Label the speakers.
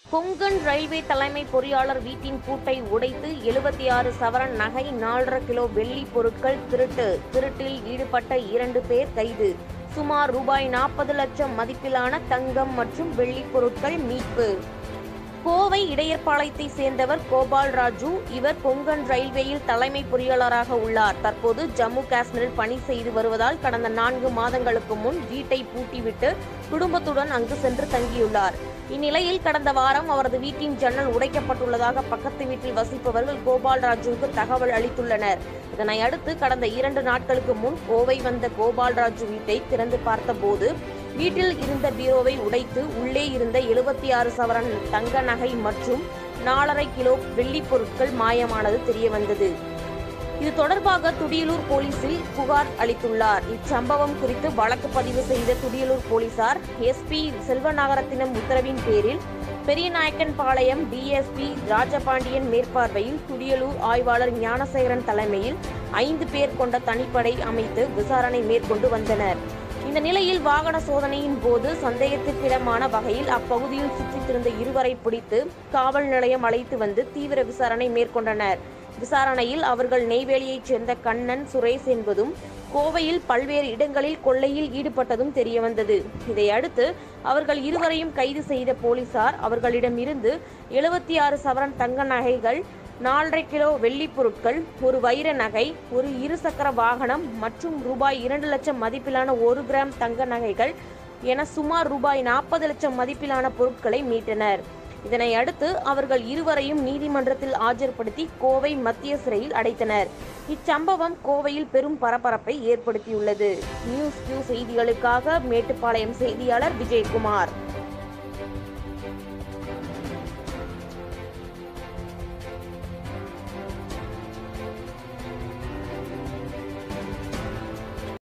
Speaker 1: Konkan railway தலைமை பொறியாளர் வீட்டின் பூட்டை உடைத்து எழுபத்தி ஆறு சவரன் நகை நாலரை கிலோ வெள்ளி பொருட்கள் திருட்டு திருட்டில் ஈடுபட்ட இரண்டு பேர் கைது சுமார் ரூபாய் நாற்பது லட்சம் மதிப்பிலான தங்கம் மற்றும் வெள்ளி பொருட்கள் மீட்பு கோவை இடையர்பாளையத்தை சேர்ந்தவர் கோபால் ராஜு இவர் கொங்கன் ரயில்வேயில் தலைமை பொறியாளராக உள்ளார் தற்போது ஜம்மு காஷ்மீரில் பணி செய்து வருவதால் கடந்த நான்கு மாதங்களுக்கு முன் வீட்டை பூட்டிவிட்டு குடும்பத்துடன் அங்கு சென்று தங்கியுள்ளார் இந்நிலையில் கடந்த வாரம் அவரது வீட்டின் ஜன்னல் உடைக்கப்பட்டுள்ளதாக பக்கத்து வீட்டில் வசிப்பவர்கள் கோபால் ராஜுவுக்கு தகவல் அளித்துள்ளனர் இதனை அடுத்து கடந்த இரண்டு நாட்களுக்கு முன் கோவை வந்த கோபால் ராஜு வீட்டை திறந்து பார்த்தபோது வீட்டில் இருந்த பீரோவை உடைத்து உள்ளே இருந்த எழுபத்தி ஆறு சவரன் தங்க நகை மற்றும் நாலரை கிலோ வெள்ளி பொருட்கள் மாயமானது தெரியவந்தது இது தொடர்பாக துடியலூர் போலீசில் புகார் அளித்துள்ளார் இச்சம்பவம் குறித்து வழக்கு பதிவு செய்த துடியலூர் போலீசார் எஸ்பி செல்வநாகரத்தினம் உத்தரவின் பேரில் பெரியநாயக்கன் பாளையம் டிஎஸ்பி ராஜபாண்டியன் மேற்பார்வையில் துடியலூர் ஆய்வாளர் ஞானசேகரன் தலைமையில் ஐந்து பேர் கொண்ட தனிப்படை அமைத்து விசாரணை மேற்கொண்டு வந்தனர் இந்த நிலையில் வாகன சோதனையின் போது சந்தேகத்திற்கிடமான வகையில் அப்பகுதியில் சுற்றித் திரிந்த இருவரை பிடித்து காவல் நிலையம் அழைத்து வந்து தீவிர விசாரணை மேற்கொண்டனர் விசாரணையில் அவர்கள் நெய்வேலியைச் சேர்ந்த கண்ணன் சுரேஷ் என்பதும் கோவையில் பல்வேறு இடங்களில் கொள்ளையில் ஈடுபட்டதும் தெரியவந்தது இதையடுத்து அவர்கள் இருவரையும் கைது செய்த போலீசார் அவர்களிடமிருந்து எழுபத்தி ஆறு சவரன் தங்க நகைகள் நாலரை கிலோ வெள்ளிப் பொருட்கள் ஒரு வைர நகை ஒரு இருசக்கர வாகனம் மற்றும் ரூபாய் இரண்டு லட்சம் மதிப்பிலான ஒரு கிராம் தங்க நகைகள் என சுமார் ரூபாய் நாற்பது லட்சம் மதிப்பிலான பொருட்களை மீட்டனர் இதனை அடுத்து அவர்கள் இருவரையும் நீதிமன்றத்தில் ஆஜர்படுத்தி கோவை மத்திய சிறையில் அடைத்தனர் இச்சம்பவம் கோவையில் பெரும் பரபரப்பை ஏற்படுத்தியுள்ளது நியூஸ் கியூ செய்திகளுக்காக மேட்டுப்பாளையம் செய்தியாளர் விஜயகுமார்